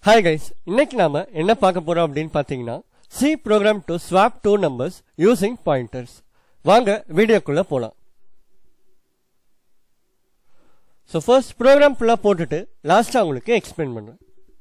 hi guys இன்னைக்கு நாம என்ன பார்க்க போறோம் அப்படின்னு பாத்தீங்கன்னா C program to swap two numbers using pointers வாங்க வீடியோக்குள்ள போலாம் ஸோ ஃபர்ஸ்ட் ப்ரோக்ராம் ஃபுல்லாக போட்டுட்டு லாஸ்ட்டாக உங்களுக்கு எக்ஸ்பிளைன் பண்ணுறேன்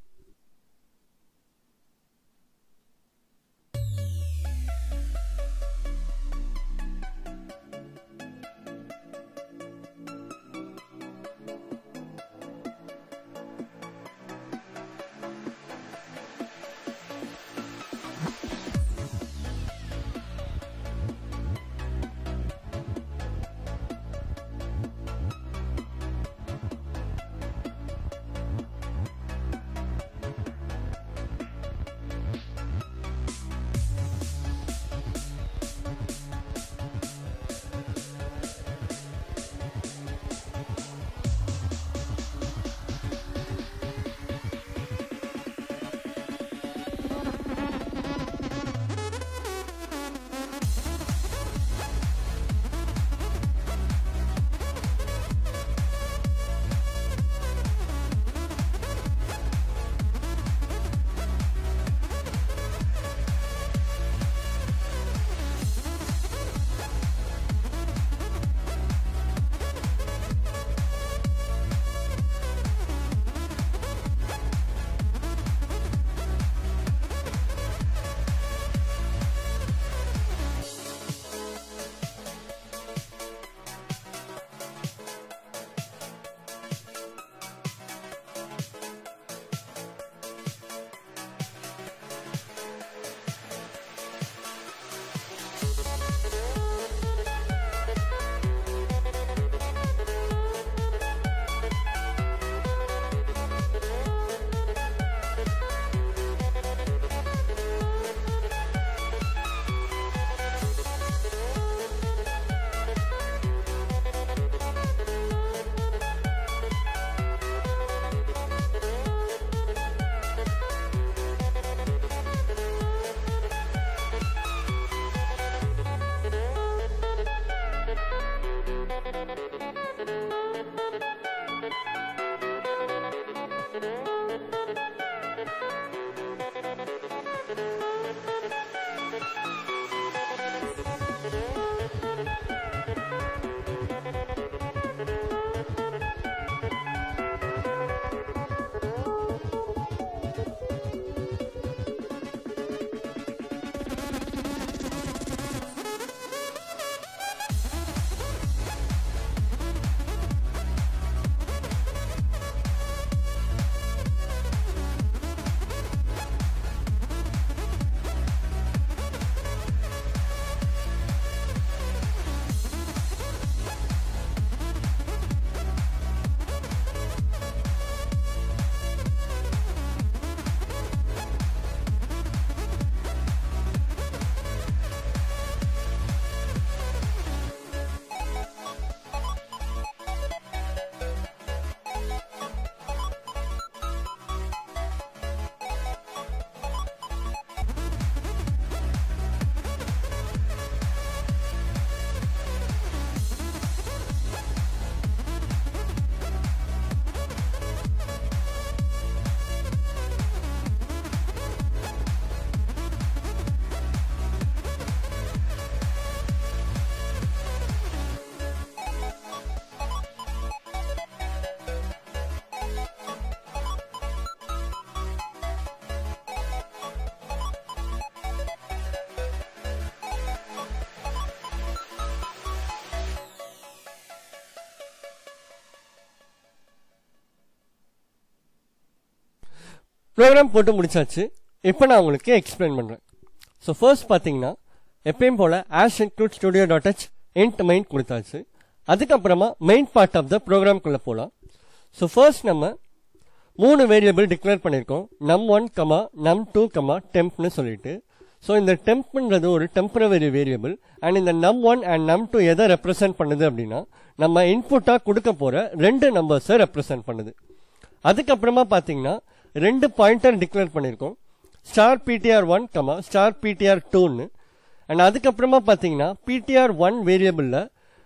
ப்ரோக்ராம் போட்டு முடிச்சாச்சு இப்போ நான் உங்களுக்கு எக்ஸ்பிளைன் பண்ணுறேன் ஸோ ஃபர்ஸ்ட் பார்த்தீங்கன்னா எப்பயும் போல் hash include studio dot h int main கொடுத்தாச்சு அதுக்கப்புறமா மெயின் பார்ட் ஆஃப் த ப்ரோக்ராம்குள்ளே போகலாம் ஸோ ஃபர்ஸ்ட் நம்ம மூணு வேரியபிள் டிக்ளேர் பண்ணியிருக்கோம் num one comma num two comma டெம்ப்னு சொல்லிட்டு ஸோ இந்த டெம்ப்ன்றது ஒரு டெம்பரவரி வேரியபிள் அண்ட் இந்த num one and num two எதை ரெப்ரசென்ட் பண்ணுது அப்படின்னா நம்ம இன்புட்டாக கொடுக்க போகிற ரெண்டு நம்பர்ஸை ரெப்ரசென்ட் பண்ணுது அதுக்கப்புறமா பார்த்தீங்கன்னா ரெண்டு பாயிண்டர் டிக்ளேர் பண்ணியிருக்கோம் star PTR one comma star PTR டூன்னு அண்ட் அதுக்கப்புறமா பார்த்தீங்கன்னா பிடிஆர் ஒன் வேரியபிளில்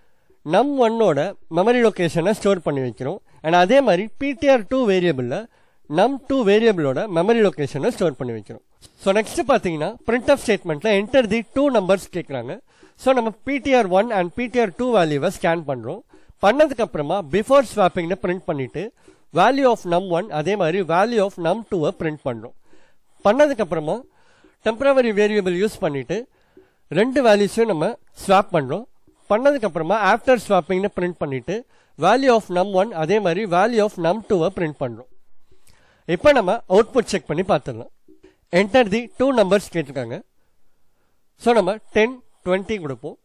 நம் ஒன்னோட மெமரி லொகேஷனை ஸ்டோர் பண்ணி வைக்கிறோம் அண்ட் அதே மாதிரி பிடிஆர் டூ வேரியபிளில் நம் டூ வேரியபிளோட மெமரி லொகேஷனை ஸ்டோர் பண்ணி வைக்கிறோம் ஸோ நெக்ஸ்ட் பார்த்தீங்கன்னா பிரிண்ட் ஆஃப் ஸ்டேட்மெண்ட்ல என்டர் தி டூ நம்பர்ஸ் கேட்குறாங்க ஸோ நம்ம PTR one and PTR two வேல்யூவை ஸ்கேன் பண்ணுறோம் பண்ணதுக்கு அப்புறமா பிஃபோர் ஸ்வாப்பிங்னு பிரிண்ட் பண்ணிட்டு வேல்யூ ஆஃப் நம் ஒன் அதே மாதிரி வேல்யூ ஆஃப் நம் டூவை பிரிண்ட் பண்ணுறோம் பண்ணதுக்கு அப்புறமா டெம்பரவரி வேரியபிள் யூஸ் பண்ணிட்டு ரெண்டு வேல்யூஸையும் நம்ம ஸ்வாப் பண்ணுறோம் பண்ணதுக்கு அப்புறமா ஆஃப்டர் ஸ்வாப்பிங்னு பிரிண்ட் பண்ணிட்டு வேல்யூ ஆஃப் நம் ஒன் அதே மாதிரி வேல்யூ ஆஃப் நம் டூவை பிரிண்ட் பண்ணுறோம் இப்போ நம்ம அவுட்புட் செக் பண்ணி பார்த்துடலாம் என்டர் தி டூ நம்பர்ஸ் கேட்டிருக்காங்க ஸோ நம்ம டென் டுவெண்ட்டி கொடுப்போம்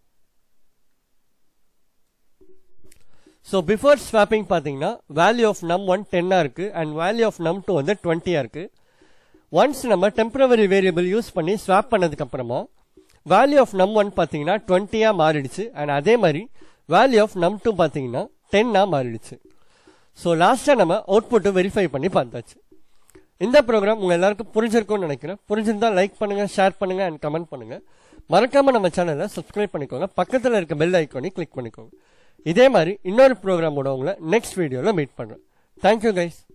ஸோ பிஃபோர் ஸ்வாப்பிங் பார்த்தீங்கன்னா வேல்யூ ஆஃப் நம் ஒன் டென்னாக இருக்குது and value of num two வந்து டுவெண்ட்டியாக இருக்குது ஒன்ஸ் நம்ம டெம்பரவரி வேரியபிள் யூஸ் பண்ணி ஸ்வாப் பண்ணதுக்கு அப்புறமா வேல்யூ ஆஃப் நம் ஒன் பார்த்தீங்கன்னா டுவெண்ட்டியாக மாறிடுச்சு அண்ட் அதே மாதிரி வேல்யூ ஆஃப் நம் டூ பார்த்தீங்கன்னா டென்னாக மாறிடுச்சு ஸோ லாஸ்ட்டாக நம்ம அவுட்புட்டை வெரிஃபை பண்ணி பார்த்தாச்சு இந்த ப்ரோக்ராம் உங்கள் எல்லாருக்கும் புரிஞ்சிருக்கும்னு நினைக்கிறேன் புரிஞ்சிருந்தா லைக் பண்ணுங்க ஷேர் பண்ணுங்க அண்ட் கமெண்ட் பண்ணுங்க மறக்காம நம்ம சேனலை சப்ஸ்கிரைப் பண்ணிக்கோங்க பக்கத்தில் இருக்க பெல் ஐக்கானி கிளிக் பண்ணிக்கோங்க இதே மாதிரி இன்னொரு ப்ரோக்ராமோட உங்களை நெக்ஸ்ட் வீடியோவில் மீட் பண்ணுறேன் தேங்க்யூ கைஸ்